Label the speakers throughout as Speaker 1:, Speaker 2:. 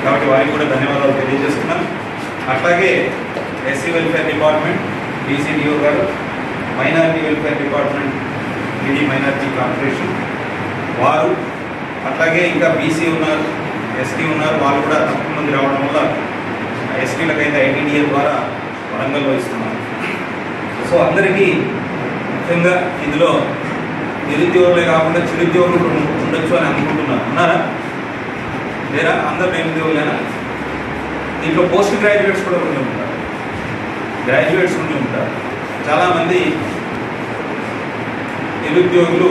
Speaker 1: కాబట్టి వారికి కూడా ధన్యవాదాలు తెలియజేస్తున్నాను అట్లాగే ఎస్సీ వెల్ఫేర్ డిపార్ట్మెంట్ డీసీడీఓ గారు minority welfare department ED minority corporation వారు అట్లాగే ఇంకా బీసీ ఉన్నారు ఎస్టీ ఉన్నారు వాళ్ళు కూడా తక్కువ మంది రావడం వల్ల ఎస్టీలకైతే ఐటీడీఏ ద్వారా వరంగల్లో ఇస్తున్నారు సో అందరికీ ముఖ్యంగా ఇందులో నిరుద్యోగులే కాకుండా చిరుద్యోగులు కూడా ఉండొచ్చు అని అనుకుంటున్నాను ఉన్నారా లేరా అందరు నిరుద్యోగులేనా దీంట్లో పోస్ట్ గ్రాడ్యుయేట్స్ కూడా ఉండి ఉంటారు గ్రాడ్యుయేట్స్ ఉండి ఉంటారు చాలామంది నిరుద్యోగులు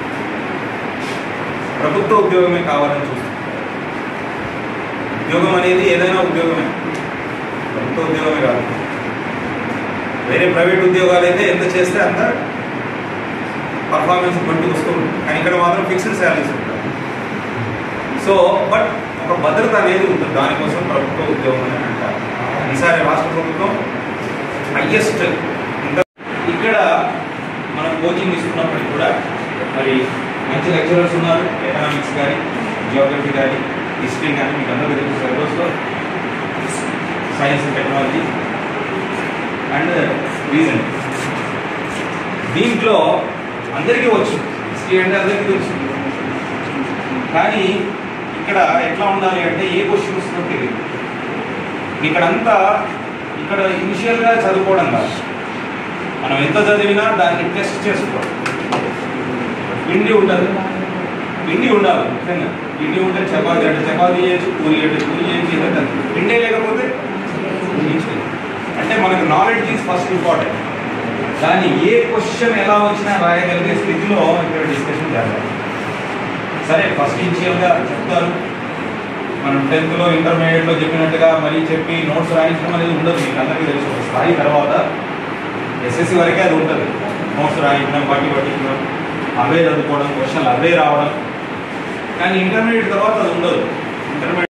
Speaker 1: ప్రభుత్వ ఉద్యోగమే కావాలని చూస్తున్నారు ఉద్యోగం అనేది ఏదైనా ఉద్యోగమే ప్రభుత్వ ఉద్యోగమే కాదు వేరే ప్రైవేట్ ఉద్యోగాలు అయితే ఎంత చేస్తే అంత పర్ఫార్మెన్స్ బట్టి వస్తుంది కానీ ఇక్కడ మాత్రం ఫిక్స్డ్ శాలరీస్ ఉంటాయి సో బట్ ఒక భద్రత అనేది ఉంటుంది దానికోసం ప్రభుత్వ ఉద్యోగం అని అంటారు ఈసారి రాష్ట్ర ప్రభుత్వం హయ్యెస్ట్ ఇంకా ఇక్కడ మనం కోచింగ్ ఇస్తున్నప్పటికీ కూడా మరి మంచి లెక్చరర్స్ ఉన్నారు ఎకనామిక్స్ కానీ జియోగ్రఫీ కానీ హిస్టరీ కానీ మీకు అందరికీ తెలుసు సిలబస్లో science and technology and reason దీంట్లో అందరికీ వచ్చు హిస్టరీ అంటే అందరికీ తెలుసు కానీ ఇక్కడ ఎట్లా ఉండాలి అంటే ఏ క్వశ్చన్ వస్తుందో తెలియదు ఇక్కడంతా ఇక్కడ ఇనిషియల్గా చదువుకోవడం కాదు మనం ఎంత చదివినా దాన్ని టెస్ట్ చేసుకోవాలి పిండి ఉంటుంది పిండి ఉండాలి ముఖ్యంగా పిండి ఉంటే చపాతి అంటే చపాతి చేయొచ్చు పూరి అంటే పూరి చేయొచ్చు ఏదంటే అది. పిండే లేకపోతే ఏం చేయలేం. అంటే మనకు నాలెడ్జ్ ఈజ్ ఫస్ట్ ఇంపార్టెంట్ దాన్ని ఏ క్వశ్చన్ ఎలా వచ్చినా రాయగలిగే స్థితిలో ఇక్కడ డిస్కషన్ చేద్దాం సరే ఫస్ట్ ఇనిషియల్గా చెప్తారు మనం టెన్త్లో ఇంటర్మీడియట్లో చెప్పినట్టుగా మరీ చెప్పి నోట్స్ రాయించడం అనేది ఉండదు మీకు అందరికీ తెలుసు ఒక స్థాయి తర్వాత ఎస్ఎస్సి వరకే అది ఉంటుంది నోట్స్ రాయించడం బట్టి పట్టించడం అవే చదువుకోవడం క్వశ్చన్లు అవే రావడం కానీ ఇంటర్మీడియట్ తర్వాత అది ఉండదు ఇంటర్మీడియట్